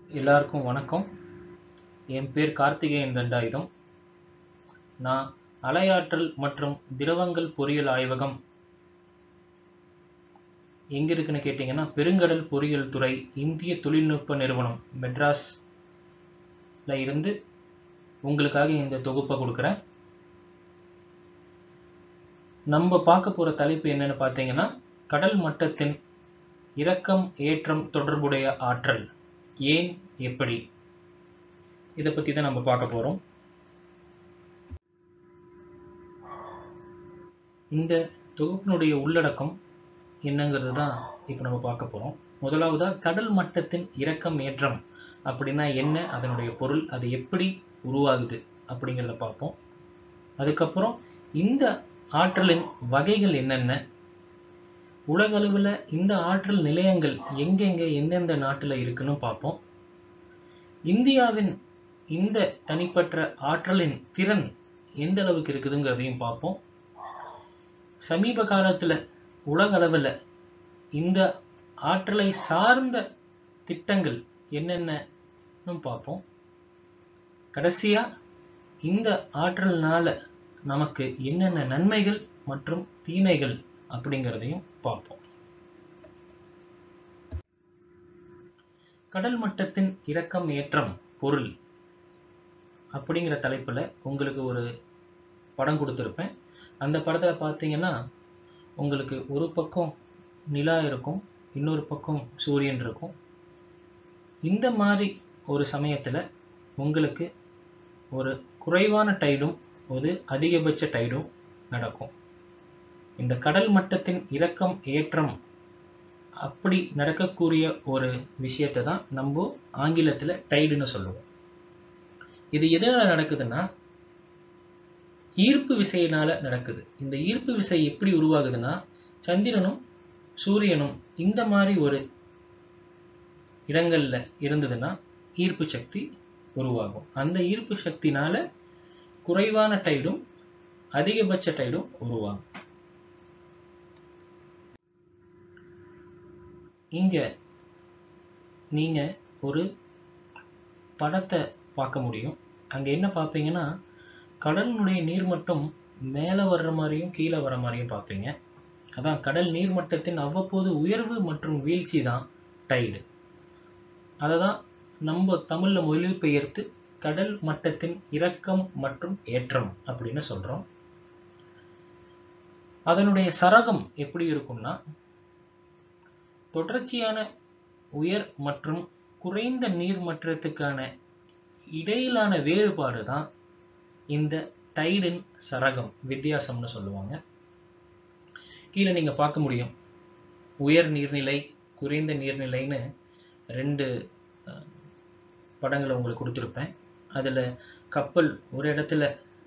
எல்லாருக்கும் வணக்கம் என் பேர் கார்த்திகேயன் தண்டாயுதம் நான் அலையாற்றல் மற்றும் திரவங்கள் பொறியியல் ஆய்வகம் எங்கே இருக்குன்னு கேட்டிங்கன்னா பெருங்கடல் பொறியியல் துறை இந்திய தொழில்நுட்ப நிறுவனம் மெட்ராஸ்ல இருந்து உங்களுக்காக இந்த தொகுப்பை கொடுக்குறேன் நம்ம பார்க்க போகிற தலைப்பு என்னன்னு பார்த்தீங்கன்னா கடல் மட்டத்தின் இறக்கம் ஏற்றம் தொடர்புடைய ஆற்றல் ஏன் எப்படி இதை பற்றி தான் நம்ம பார்க்க போகிறோம் இந்த தொகுப்பினுடைய உள்ளடக்கம் என்னங்கிறது தான் இப்போ நம்ம பார்க்க போகிறோம் முதலாவதாக கடல் மட்டத்தின் இறக்கம் ஏற்றம் அப்படின்னா என்ன அதனுடைய பொருள் அது எப்படி உருவாகுது அப்படிங்கிறத பார்ப்போம் அதுக்கப்புறம் இந்த ஆற்றலின் வகைகள் என்னென்ன உலகளவில் இந்த ஆற்றல் நிலையங்கள் எங்கெங்க எந்தெந்த நாட்டில் இருக்குன்னு பார்ப்போம் இந்தியாவின் இந்த தனிப்பட்ட ஆற்றலின் திறன் எந்த அளவுக்கு இருக்குதுங்கிறதையும் பார்ப்போம் சமீப காலத்தில் உலக அளவில் இந்த ஆற்றலை சார்ந்த திட்டங்கள் என்னென்னு பார்ப்போம் கடைசியா இந்த ஆற்றல்னால நமக்கு என்னென்ன நன்மைகள் மற்றும் தீமைகள் அப்படிங்கிறதையும் பார்ப்போம் கடல் மட்டத்தின் இறக்கம் ஏற்றம் பொருள் அப்படிங்கிற தலைப்புல உங்களுக்கு ஒரு படம் கொடுத்துருப்பேன் அந்த படத்தை பார்த்தீங்கன்னா உங்களுக்கு ஒரு பக்கம் நிலா இருக்கும் இன்னொரு பக்கம் சூரியன் இருக்கும் இந்த மாதிரி ஒரு சமயத்துல உங்களுக்கு ஒரு குறைவான டைடும் ஒரு அதிகபட்ச டைடும் நடக்கும் இந்த கடல் மட்டத்தின் இறக்கம் ஏற்றம் அப்படி நடக்கக்கூடிய ஒரு விஷயத்தை தான் நம்ம ஆங்கிலத்துல டைடுன்னு சொல்லுவோம் இது எதனால நடக்குதுன்னா ஈர்ப்பு விசையினால நடக்குது இந்த ஈர்ப்பு விசை எப்படி உருவாகுதுன்னா சந்திரனும் சூரியனும் இந்த மாதிரி ஒரு இடங்கள்ல இருந்ததுன்னா ஈர்ப்பு சக்தி உருவாகும் அந்த ஈர்ப்பு சக்தினால குறைவான டைடும் அதிகபட்ச டைடும் உருவாகும் இங்க நீங்க ஒரு படத்தை பார்க்க முடியும் அங்க என்ன பார்ப்பீங்கன்னா கடலினுடைய நீர்மட்டம் மேலே வர்ற மாதிரியும் கீழே வர மாதிரியும் பார்ப்பீங்க அதான் கடல் நீர்மட்டத்தின் அவ்வப்போது உயர்வு மற்றும் வீழ்ச்சி தான் டைடு அதை தான் நம்ம தமிழ்ல மொழிபெயர்த்து கடல் மட்டத்தின் இறக்கம் மற்றும் ஏற்றம் அப்படின்னு சொல்றோம் அதனுடைய சரகம் எப்படி இருக்கும்னா தொடர்ச்சியான உயர் மற்றும் குறைந்த நீர்மட்டத்துக்கான இடையிலான வேறுபாடு தான் இந்த டைடின் சரகம் வித்தியாசம்னு சொல்லுவாங்க கீழே நீங்க பார்க்க முடியும் உயர் நீர்நிலை குறைந்த நீர்நிலைன்னு ரெண்டு படங்களை உங்களுக்கு கொடுத்துருப்பேன் அதில் கப்பல் ஒரு இடத்துல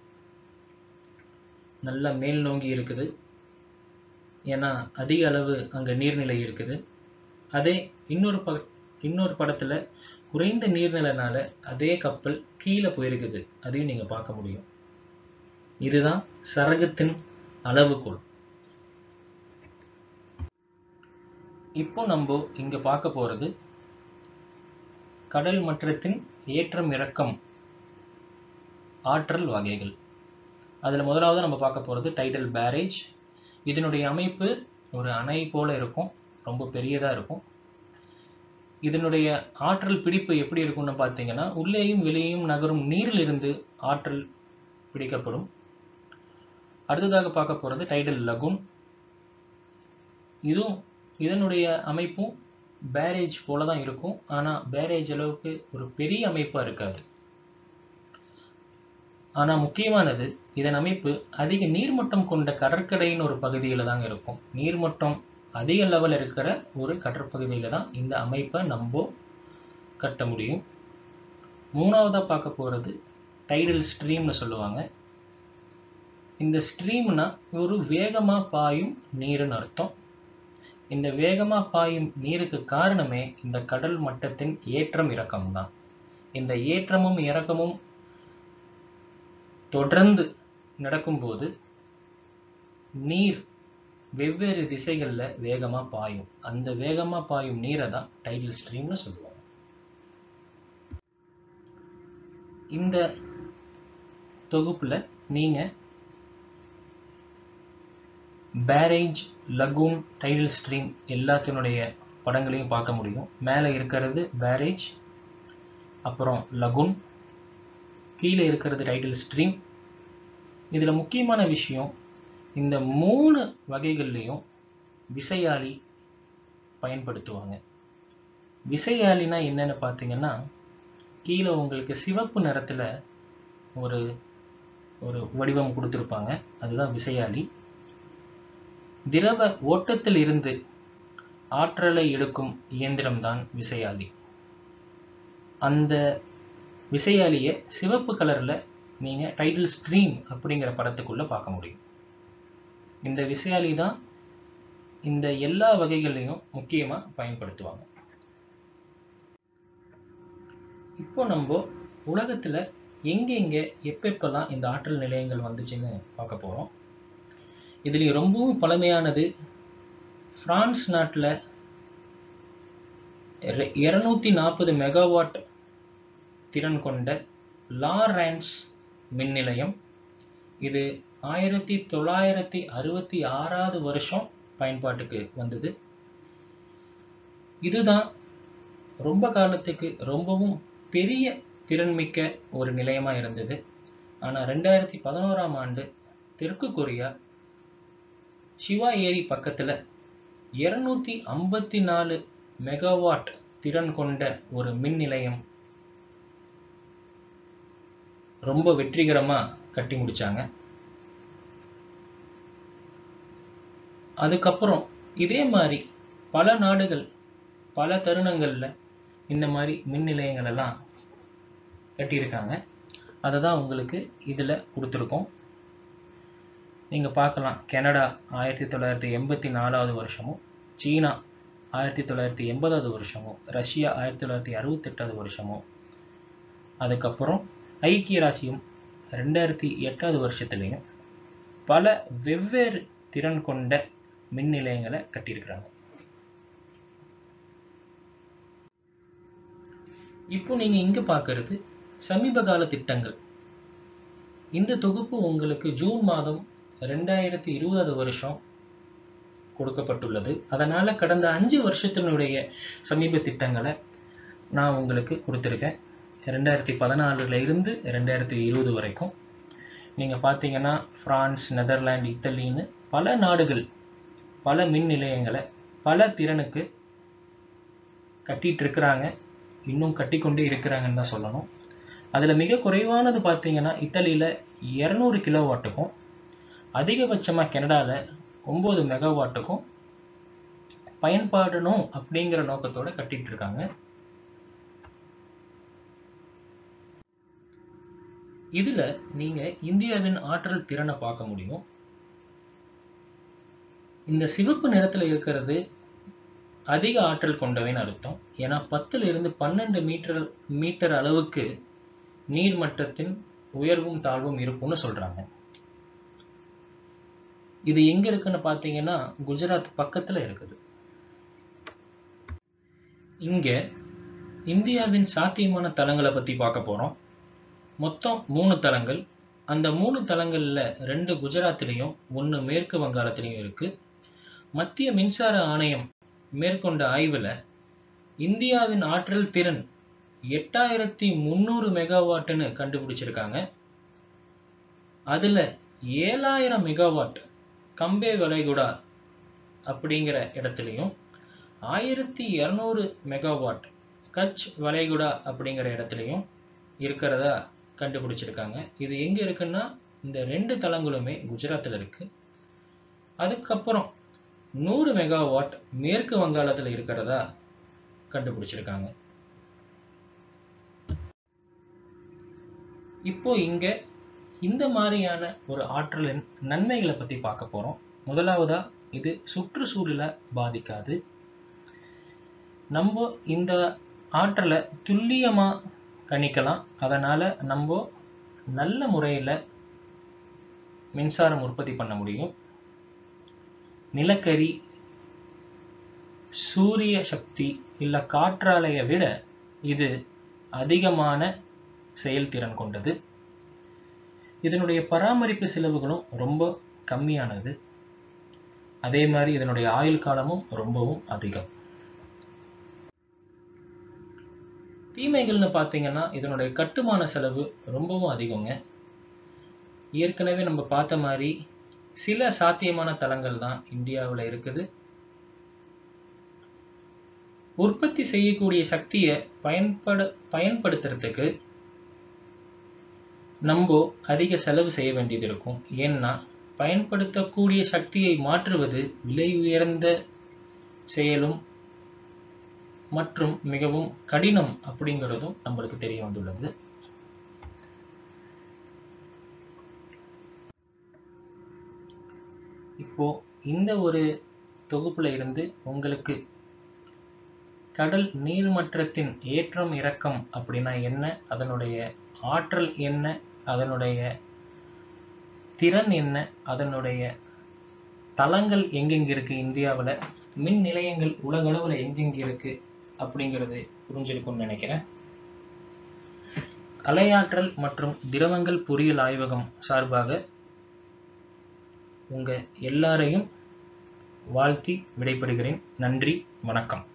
நல்லா மேல் நோங்கி இருக்குது ஏன்னா அதிக அளவு அங்கே நீர்நிலை இருக்குது அதே இன்னொரு ப இன்னொரு படத்தில் குறைந்த நீர்நிலைனால அதே கப்பல் கீழே போயிருக்குது அதையும் நீங்கள் பார்க்க முடியும் இதுதான் சரகத்தின் அளவுகோல் இப்போ நம்ம இங்க பார்க்க போறது கடல் மட்டத்தின் ஏற்றம் இறக்கம் ஆற்றல் வகைகள் அதில் முதலாவது நம்ம பார்க்க போகிறது டைடல் பேரேஜ் இதனுடைய அமைப்பு ஒரு அணை போல இருக்கும் ரொம்ப பெரியதாக இருக்கும் இதனுடைய ஆற்றல் பிடிப்பு எப்படி இருக்கும்னு பார்த்தீங்கன்னா உள்ளேயும் வெளியேயும் நகரும் நீரில் இருந்து ஆற்றல் பிடிக்கப்படும் அடுத்ததாக பார்க்க போகிறது டைடல் லகுன் இதுவும் இதனுடைய அமைப்பும் பேரேஜ் போல தான் இருக்கும் ஆனால் பேரேஜ் அளவுக்கு ஒரு பெரிய அமைப்பாக இருக்காது ஆனால் முக்கியமானது இதன் அமைப்பு அதிக நீர்மட்டம் கொண்ட கடற்கரையின் ஒரு பகுதியில் தாங்க இருக்கும் நீர்மட்டம் அதிக லெவல் இருக்கிற ஒரு கடற்பகுதியில் தான் இந்த அமைப்பை நம்ம கட்ட முடியும் மூணாவதாக பார்க்க போகிறது டைடல் ஸ்ட்ரீம்னு சொல்லுவாங்க இந்த ஸ்ட்ரீம்னா ஒரு வேகமாக பாயும் நீருன்னு அர்த்தம் இந்த வேகமா பாயும் நீருக்கு காரணமே இந்த கடல் மட்டத்தின் ஏற்றம் இறக்கம் தான் இந்த ஏற்றமும் இறக்கமும் தொடர்ந்து நடக்கும்போது நீர் வெவ்வேறு திசைகள்ல வேகமா பாயும் அந்த வேகமா பாயும் நீரை தான் டைடல் ஸ்ட்ரீம்னு சொல்லுவாங்க இந்த தொகுப்புல நீங்க பேரேஜ் லகூன் டைடல் ஸ்ட்ரீம் எல்லாத்தினுடைய படங்களையும் பார்க்க முடியும் மேலே இருக்கிறது பேரேஜ் அப்புறம் லகுன் கீழே இருக்கிறது டைடல் ஸ்ட்ரீம் இதில் முக்கியமான விஷயம் இந்த மூணு வகைகள்லையும் விசையாழி பயன்படுத்துவாங்க விசையாழினா என்னன்னு பார்த்தீங்கன்னா கீழே உங்களுக்கு சிவப்பு நிறத்தில் ஒரு ஒரு வடிவம் கொடுத்துருப்பாங்க அதுதான் விசையாழி திரவ ஓட்டத்தில் இருந்து ஆற்றலை எடுக்கும் இயந்திரம்தான் விசையாழி அந்த விசையாழியை சிவப்பு கலரில் நீங்கள் டைட்டில் ஸ்ட்ரீம் அப்படிங்கிற படத்துக்குள்ளே பார்க்க முடியும் இந்த விசையாழி தான் இந்த எல்லா வகைகள்லையும் முக்கியமாக பயன்படுத்துவாங்க இப்போ நம்ம உலகத்தில் எங்கெங்கே எப்பப்பெல்லாம் இந்த ஆற்றல் நிலையங்கள் வந்துச்சுன்னு பார்க்க போகிறோம் இதுலேயும் ரொம்பவும் பழமையானது பிரான்ஸ் நாட்டில் இருநூத்தி நாற்பது மெகாவாட் திறன் கொண்ட லாரன்ஸ் மின் நிலையம் இது ஆயிரத்தி தொள்ளாயிரத்தி அறுபத்தி ஆறாவது வருஷம் பயன்பாட்டுக்கு வந்தது இதுதான் ரொம்ப காலத்துக்கு ரொம்பவும் பெரிய திறன்மிக்க ஒரு நிலையமாக இருந்தது ஆனால் ரெண்டாயிரத்தி பதினோராம் ஆண்டு தெற்கு கொரியா சிவா ஏரி பக்கத்தில் இருநூத்தி ஐம்பத்தி நாலு மெகாவாட் திறன் கொண்ட ஒரு மின் நிலையம் ரொம்ப வெற்றிகரமாக கட்டி முடிச்சாங்க அதுக்கப்புறம் இதே மாதிரி பல நாடுகள் பல தருணங்களில் இந்த மாதிரி மின் நிலையங்கள் எல்லாம் கட்டியிருக்காங்க அதை தான் உங்களுக்கு இதில் கொடுத்துருக்கோம் நீங்கள் பார்க்கலாம் கனடா ஆயிரத்தி தொள்ளாயிரத்தி எண்பத்தி நாலாவது வருஷமும் சீனா ஆயிரத்தி தொள்ளாயிரத்தி எண்பதாவது வருஷமும் ரஷ்யா ஆயிரத்தி தொள்ளாயிரத்தி அறுபத்தெட்டாவது வருஷமும் அதுக்கப்புறம் ஐக்கிய ராசியம் ரெண்டாயிரத்தி எட்டாவது வருஷத்துலேயும் பல வெவ்வேறு திறன் கொண்ட மின் நிலையங்களை கட்டியிருக்கிறாங்க இப்போ நீங்க இங்க பார்க்கறது சமீப கால திட்டங்கள் இந்த தொகுப்பு உங்களுக்கு ஜூன் மாதம் ரெண்டாயிரத்தி இருபதாவது வருஷம் கொடுக்கப்பட்டுள்ளது அதனால கடந்த அஞ்சு வருஷத்தினுடைய சமீப திட்டங்களை நான் உங்களுக்கு கொடுத்துருக்கேன் ரெண்டாயிரத்தி பதினாலுல இருந்து ரெண்டாயிரத்தி இருபது வரைக்கும் நீங்க பார்த்தீங்கன்னா பிரான்ஸ் நெதர்லாந்து இத்தாலின்னு பல நாடுகள் பல மின் நிலையங்களை பல திறனுக்கு கட்டிட்டு இருக்கிறாங்க இன்னும் கட்டிக்கொண்டே இருக்கிறாங்கன்னு தான் சொல்லணும் அதில் மிக குறைவானது பார்த்தீங்கன்னா இத்தாலியில் இரநூறு கிலோவாட்டுக்கும் அதிகபட்சமாக கனடாவில் ஒம்பது மெகாவாட்டுக்கும் பயன்படணும் அப்படிங்கிற நோக்கத்தோட கட்டிட்டு இருக்காங்க இதில் நீங்கள் இந்தியாவின் ஆற்றல் திறனை பார்க்க முடியும் இந்த சிவப்பு நிறத்தில் இருக்கிறது அதிக ஆற்றல் கொண்டவைன்னு அர்த்தம் ஏன்னா பத்துல இருந்து பன்னெண்டு மீட்டர் மீட்டர் அளவுக்கு நீர்மட்டத்தின் உயர்வும் தாழ்வும் இருக்கும்னு சொல்றாங்க இது எங்க இருக்குன்னு பார்த்தீங்கன்னா குஜராத் பக்கத்துல இருக்குது இங்க இந்தியாவின் சாத்தியமான தலங்களை பத்தி பார்க்க போறோம் மொத்தம் மூணு தலங்கள் அந்த மூணு தலங்கள்ல ரெண்டு குஜராத்லயும் ஒன்னு மேற்கு வங்காளத்திலையும் இருக்கு மத்திய மின்சார ஆணையம் மேற்கொண்ட ஆய்வுல இந்தியாவின் ஆற்றல் திறன் எட்டாயிரத்தி முந்நூறு மெகாவாட்னு கண்டுபிடிச்சிருக்காங்க அதுல ஏழாயிரம் மெகாவாட் கம்பே வளைகுடா அப்படிங்கிற இடத்துலையும் ஆயிரத்தி இரநூறு மெகாவாட் கட்ச் வளைகுடா அப்படிங்கிற இடத்துலையும் இருக்கிறதா கண்டுபிடிச்சிருக்காங்க இது எங்க இருக்குன்னா இந்த ரெண்டு தளங்களுமே குஜராத்தில் இருக்கு அதுக்கப்புறம் நூறு மெகாவாட் மேற்கு வங்காளத்தில் இருக்கிறதா கண்டுபிடிச்சிருக்காங்க இப்போ இங்க இந்த மாதிரியான ஒரு ஆற்றலின் நன்மைகளை பத்தி பார்க்க போறோம் முதலாவதா இது சுற்றுச்சூழலை பாதிக்காது நம்ம இந்த ஆற்றலை துல்லியமா கணிக்கலாம் அதனால நம்ம நல்ல முறையில மின்சாரம் உற்பத்தி பண்ண முடியும் நிலக்கரி சூரிய சக்தி இல்ல காற்றாலையை விட இது அதிகமான செயல்திறன் கொண்டது இதனுடைய பராமரிப்பு செலவுகளும் ரொம்ப கம்மியானது அதே மாதிரி இதனுடைய ஆயுள் காலமும் ரொம்பவும் அதிகம் தீமைகள்னு பார்த்தீங்கன்னா இதனுடைய கட்டுமான செலவு ரொம்பவும் அதிகங்க ஏற்கனவே நம்ம பார்த்த மாதிரி சில சாத்தியமான தளங்கள் தான் இந்தியாவில் இருக்குது உற்பத்தி செய்யக்கூடிய சக்தியை பயன்பட பயன்படுத்துறதுக்கு நம்ம அதிக செலவு செய்ய வேண்டியது இருக்கும் ஏன்னா பயன்படுத்தக்கூடிய சக்தியை மாற்றுவது விலை உயர்ந்த செயலும் மற்றும் மிகவும் கடினம் அப்படிங்கிறதும் நம்மளுக்கு தெரிய வந்துள்ளது இப்போ இந்த ஒரு தொகுப்புல இருந்து உங்களுக்கு கடல் நீர்மட்டத்தின் ஏற்றம் இறக்கம் அப்படின்னா என்ன அதனுடைய ஆற்றல் என்ன அதனுடைய திறன் என்ன அதனுடைய தளங்கள் எங்கெங்க இருக்கு இந்தியாவில் மின் நிலையங்கள் உலகளவில் எங்கெங்க இருக்கு அப்படிங்கிறது புரிஞ்சிருக்கும்னு நினைக்கிறேன் அலையாற்றல் மற்றும் திரவங்கள் பொறியியல் ஆய்வகம் சார்பாக உங்க எல்லாரையும் வாழ்த்தி விடைபெறுகிறேன் நன்றி வணக்கம்